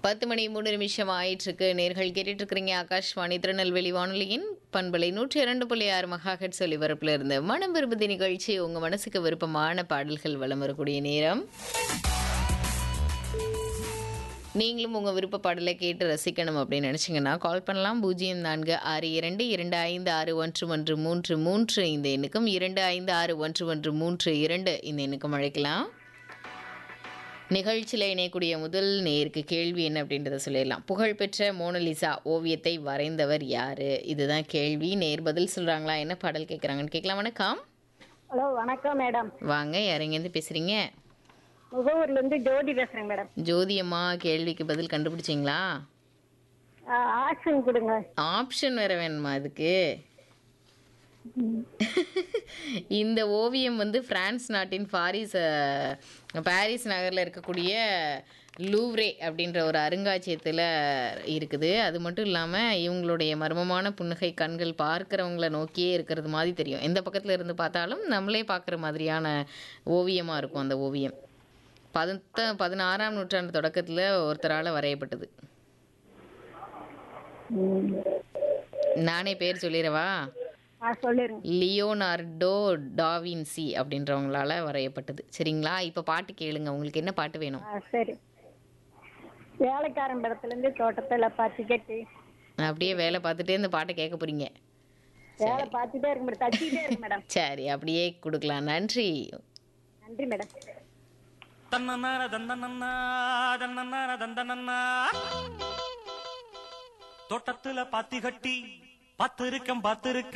பத்து மணி மூணு நிமிஷம் ஆயிட்டு இருக்கு நேர்கள் கேட்டுட்டு இருக்கிறீங்க ஆகாஷ்வாணி திருநெல்வேலி வானொலியின் பண்பலை நூற்றி இரண்டு புள்ளி ஆறு மகாஹெட் ஒலிபரப்புல இருந்து மனம் விரும்புதி நிகழ்ச்சி உங்க மனசுக்கு விருப்பமான பாடல்கள் வலம் வரக்கூடிய நேரம் நீங்களும் உங்கள் விருப்ப பாடலை கேட்டு ரசிக்கணும் அப்படின்னு நினச்சிங்கன்னா கால் பண்ணலாம் பூஜ்ஜியம் நான்கு ஆறு இரண்டு இரண்டு ஐந்து ஆறு ஒன்று ஒன்று மூன்று மூன்று இந்த எண்ணுக்கும் இரண்டு ஐந்து ஆறு ஒன்று ஒன்று மூன்று இரண்டு இந்த எண்ணுக்கும் அழைக்கலாம் நிகழ்ச்சியில் இணையக்கூடிய முதல் நேருக்கு கேள்வி என்ன அப்படின்றத சொல்லிடலாம் புகழ்பெற்ற மோனலிசா ஓவியத்தை வரைந்தவர் யாரு இதுதான் கேள்வி நேர் பதில் சொல்கிறாங்களா என்ன பாடல் கேட்குறாங்கன்னு கேட்கலாம் வணக்கம் ஹலோ வணக்கம் மேடம் வாங்க யாரெங்கேருந்து பேசுகிறீங்க முகவூர்ல இருந்து ஜோதி பேசுறேங்க மேடம் ஜோதி அம்மா கேள்விக்கு பதில் கண்டுபிடிச்சிங்களா ஆக்ஷன் கொடுங்க ஆப்ஷன் வேற வேணுமா அதுக்கு இந்த ஓவியம் வந்து பிரான்ஸ் நாட்டின் பாரிஸ் அஹ், பாரிஸ் நகரில் இருக்கக்கூடிய லூவ்ரே அப்படின்ற ஒரு அருங்காட்சியகத்தில் இருக்குது அது மட்டும் இல்லாமல் இவங்களுடைய மர்மமான புன்னகை கண்கள் பார்க்குறவங்கள நோக்கியே இருக்கிறது மாதிரி தெரியும் எந்த பக்கத்தில் இருந்து பார்த்தாலும் நம்மளே பார்க்குற மாதிரியான ஓவியமாக இருக்கும் அந்த ஓவியம் பதினெத்த பதினாறாம் நூற்றாண்டு தொடக்கத்தில் ஒருத்தரால் வரையப்பட்டது நானே பேர் சொல்லிடவா ஆ சொல்லிருங்க லியோனார்டோ டாவின்சி அப்படின்றவங்களால வரையப்பட்டது சரிங்களா இப்போ பாட்டு கேளுங்க உங்களுக்கு என்ன பாட்டு வேணும் ஆ சரி வேலைக்காரன் படத்துல இருந்து தோட்டத்துல பத்து கட்டி அப்படியே வேலை பார்த்துட்டே இந்த பாட்டை கேட்க போறீங்க வேலை பார்த்துட்டே இருக்க மேடம் தச்சிக்கிட்டே இருக்கு மேடம் சரி அப்படியே கொடுக்கலாம் நன்றி நன்றி மேடம் தன்னன்னார தந்தனன்னா தன்னன்னார தந்தனன்னா தோட்டத்துல பாத்தி கட்டி பாத்திருக்கம் பாத்திருக்க